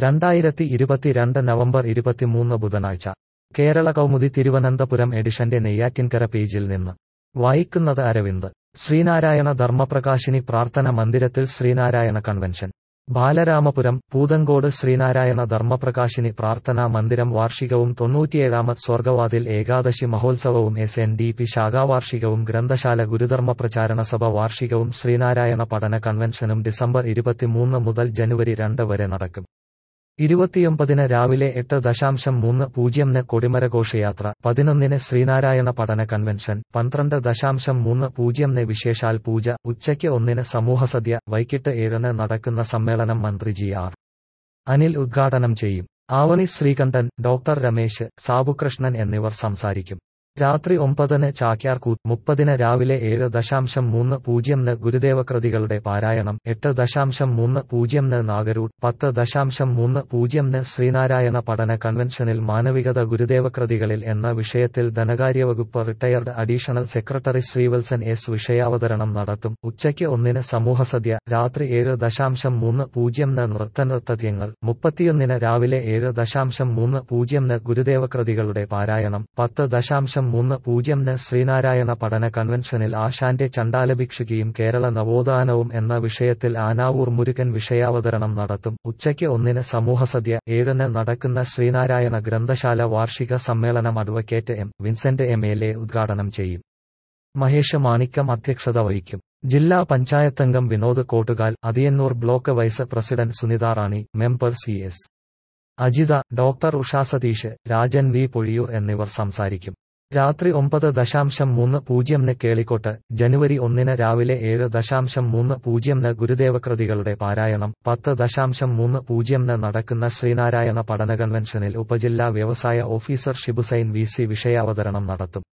രണ്ടായിരത്തി ഇരുപത്തിരണ്ട് നവംബർ ഇരുപത്തിമൂന്ന് ബുധനാഴ്ച കേരള കൗമുദി തിരുവനന്തപുരം എഡിഷന്റെ നെയ്യാറ്റിൻകര പേജിൽ നിന്ന് വായിക്കുന്നത് അരവിന്ദ് ശ്രീനാരായണ ധർമ്മപ്രകാശിനി പ്രാർത്ഥന മന്ദിരത്തിൽ ശ്രീനാരായണ കൺവെൻഷൻ ബാലരാമപുരം പൂതങ്കോട് ശ്രീനാരായണ ധർമ്മപ്രകാശിനി പ്രാർത്ഥനാ മന്ദിരം വാർഷികവും തൊണ്ണൂറ്റിയേഴാമത് സ്വർഗവാതിൽ ഏകാദശി മഹോത്സവവും എസ് എൻ ഡി പി ശാഖാവാർഷികവും ഗ്രന്ഥശാല ഗുരുധർമ്മ പ്രചാരണ സഭ വാർഷികവും ശ്രീനാരായണ പഠന കൺവെൻഷനും ഡിസംബർ ഇരുപത്തിമൂന്ന് മുതൽ ജനുവരി രണ്ട് വരെ നടക്കും ഇരുപത്തിയൊമ്പതിന് രാവിലെ എട്ട് ദശാംശം മൂന്ന് പൂജ്യംന് കൊടിമരഘോഷയാത്ര പതിനൊന്നിന് ശ്രീനാരായണ പഠന കൺവെൻഷൻ പന്ത്രണ്ട് ദശാംശം മൂന്ന് പൂജ്യംന് വിശേഷാൽ പൂജ ഉച്ചയ്ക്ക് ഒന്നിന് സമൂഹസദ്യ വൈകിട്ട് ഏഴിന് നടക്കുന്ന സമ്മേളനം മന്ത്രി ജി ആർ അനിൽ ഉദ്ഘാടനം ചെയ്യും ആവണി ശ്രീകണ്ഠൻ ഡോക്ടർ രമേശ് സാബുകൃഷ്ണൻ എന്നിവർ സംസാരിക്കും രാത്രി ഒമ്പതിന് ചാക്യാർകൂത്ത് മുപ്പതിന് രാവിലെ ഏഴ് ദശാംശം മൂന്ന് പൂജ്യംന് ഗുരുദേവകൃതികളുടെ പാരായണം എട്ട് ദശാംശം മൂന്ന് പൂജ്യംന് നാഗരൂട്ട് പത്ത് ദശാംശം മൂന്ന് പൂജ്യംന് ശ്രീനാരായണ പഠന കൺവെൻഷനിൽ മാനവികത ഗുരുദേവകൃതികളിൽ എന്ന വിഷയത്തിൽ ധനകാര്യവകുപ്പ് retired additional secretary Sreevalsan S വിഷയാവതരണം നടത്തും ഉച്ചയ്ക്ക് ഒന്നിന് സമൂഹസദ്യ രാത്രി ഏഴ് ദശാംശം മൂന്ന് പൂജ്യംന് നൃത്തനൃത്തദ്യങ്ങൾ മുപ്പത്തിയൊന്നിന് രാവിലെ ഏഴ് ദശാംശം മൂന്ന് പൂജ്യംന് ഗുരുദേവകൃതികളുടെ പാരായണം പത്ത് ദശാംശം ദശാംശം മൂന്ന് പൂജ്യംന് ശ്രീനാരായണ പഠന കൺവെൻഷനിൽ ആശാന്റെ ചണ്ടാലഭിക്ഷുകിയും കേരള നവോത്ഥാനവും എന്ന വിഷയത്തിൽ ആനാവൂർ മുരുകൻ വിഷയാവതരണം നടത്തും ഉച്ചയ്ക്ക് ഒന്നിന് സമൂഹസദ്യ ഏഴിന് നടക്കുന്ന ശ്രീനാരായണ ഗ്രന്ഥശാല വാർഷിക സമ്മേളനം advocate M Vincent M L A ഉദ്ഘാടനം ചെയ്യും മഹേഷ് മാണിക്കം അധ്യക്ഷത വഹിക്കും ജില്ലാ പഞ്ചായത്തംഗം Vinod Kottukal Athiyannoor block vice president Sunitha Rani member C S Ajitha doctor Usha Satheesh Rajan V Pozhiyoor എന്നിവർ സംസാരിക്കും രാത്രി ഒമ്പത് ദശാംശം മൂന്ന് പൂജ്യംന് കേളിക്കോട്ട് ജനുവരി ഒന്നിന് രാവിലെ ഏഴ് ദശാംശം മൂന്ന് പൂജ്യംന് ഗുരുദേവകൃതികളുടെ പാരായണം പത്ത് ദശാംശം മൂന്ന് പൂജ്യംന് നടക്കുന്ന ശ്രീനാരായണ പഠന കൺവെൻഷനിൽ ഉപജില്ലാ വ്യവസായ ഓഫീസർ ഷിബുസൈൻ വി സി വിഷയാവതരണം നടത്തും